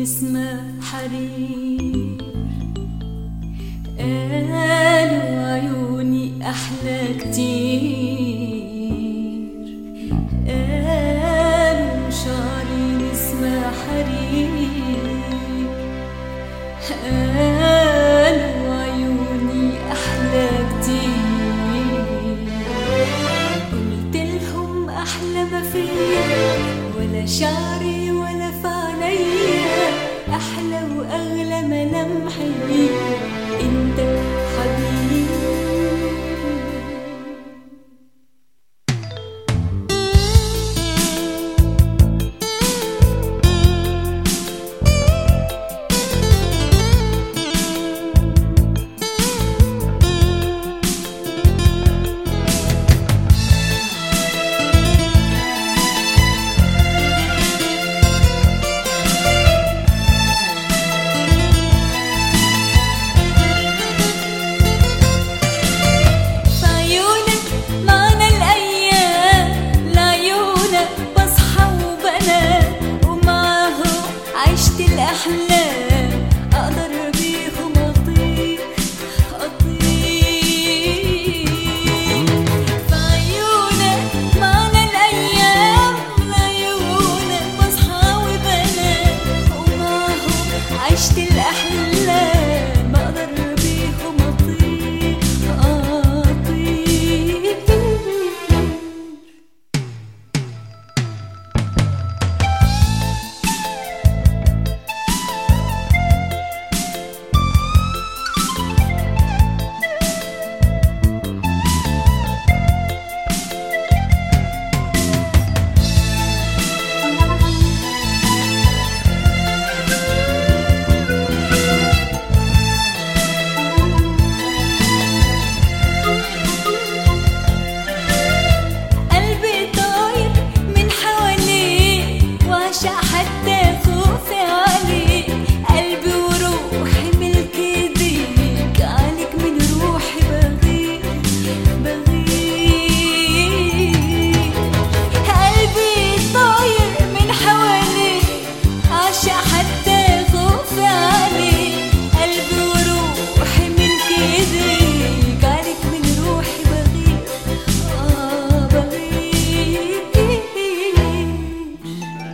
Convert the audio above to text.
نسمة حرير قالوا عيوني أحلى كتير قالوا شعري نسمة حرير قالوا عيوني أحلى كتير قلت لهم أحلى ما فيا ولا شعري ولا في عينيا أحلى وأغلى ملامحي أنت حبيبي في عيونك معنى الأيام لعيونك بصحى وبنام ومعاهم عشت الأحلام أقدر بيهم أطير أطير في عيونك معنى الأيام لعيونك بصحى وبنام ومعاهم عشت الأحلام